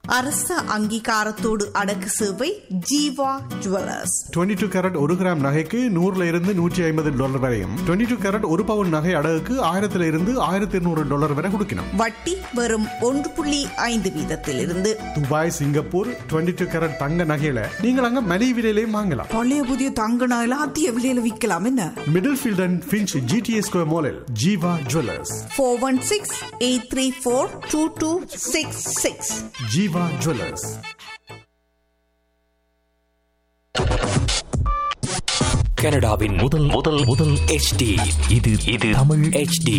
அரச அங்கீகாரத்தோடு அடக்கு சேவை ஜீவா ஜுவல்லர்ஸ் 22 டூ கேரட் ஒரு கிராம் நகைக்கு நூறுல இருந்து நூற்றி ஐம்பது டாலர் வரையும் 22 டூ கேரட் ஒரு பவுன் நகை அடகுக்கு ஆயிரத்துல இருந்து ஆயிரத்தி இருநூறு டாலர் வரை கொடுக்கணும் வட்டி வெறும் ஒன்று புள்ளி ஐந்து வீதத்திலிருந்து துபாய் சிங்கப்பூர் 22 டூ கேரட் தங்க நகையில நீங்கள் அங்க மலிவு விலையிலையும் வாங்கலாம் பழைய புதிய தங்க நகைலாம் அதிக விலையில விற்கலாம் என்ன Middlefield and Finch GTS square மாலில் Jeeva jewellers four one six eight three four two two six six Jeeva jewellers கனடாவின் முதல் முதல் முதல் HD இது இது தமிழ் HD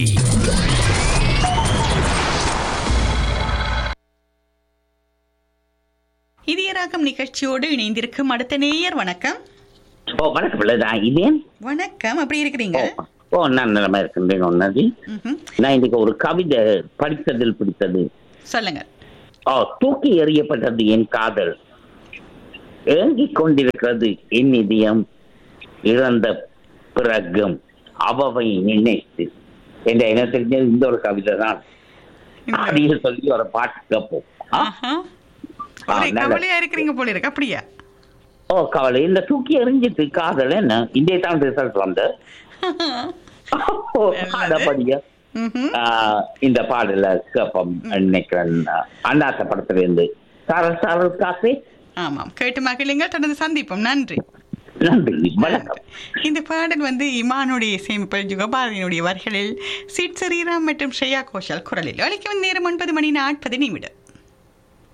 இதயராகம் நிகழ்ச்சியோடு இணைந்திருக்கும் அடுத்த நேயர் வணக்கம் ஓ வணக்கம் பிள்ளைதான் இதேன் வணக்கம் அப்படி இருக்கிறீங்க ஓ நான் நிலைமை இருக்கின்றேன் ஒன்னதி ம்ஹும். நான் இன்னைக்கு ஒரு கவிதை படித்ததில் பிடித்தது சொல்லுங்க ஓ தூக்கி எறியப்பட்டது என் காதல் ஏங்கிக் கொண்டிருக்கிறது என் இதயம் இழந்த பிறகும் அவவை நினைத்து என்ற என்ன தெரிஞ்சது இந்த ஒரு கவிதை தான் அப்படின்னு சொல்லி ஒரு பாட்டு கேட்போம் ஆ? ஆஹா. ஆ, ஒரே நல்ல- கவலையா இருக்கிறீங்க போல இருக்கு அப்படியா ஓ கவலை இந்த தூக்கி எறிஞ்சிட்டு காதல் என்ன இந்திய தான் ரிசல்ட் வந்து ஓ, அதப்படியா ம்ஹும். ஆஹ் இந்த பாடல கேப்பம் நினைக்கிறேன் அண்ணாத்த படத்துல இருந்து சாரல் சாரல் காசே ஆமாம் கேட்டு மகிழுங்கள் தொடர்ந்து சந்திப்போம் நன்றி நன்றி வணக்கம் இந்த பாடல் வந்து இமானுடைய இசையமைப்பில் ஜுகபாரதியினுடைய வரிகளில் சிட் ஸ்ரீராம் மற்றும் ஸ்ரேயா கோஷல் குரலில் அழைக்கும் நேரம் ஒன்பது மணி நாற்பது நிமிடம்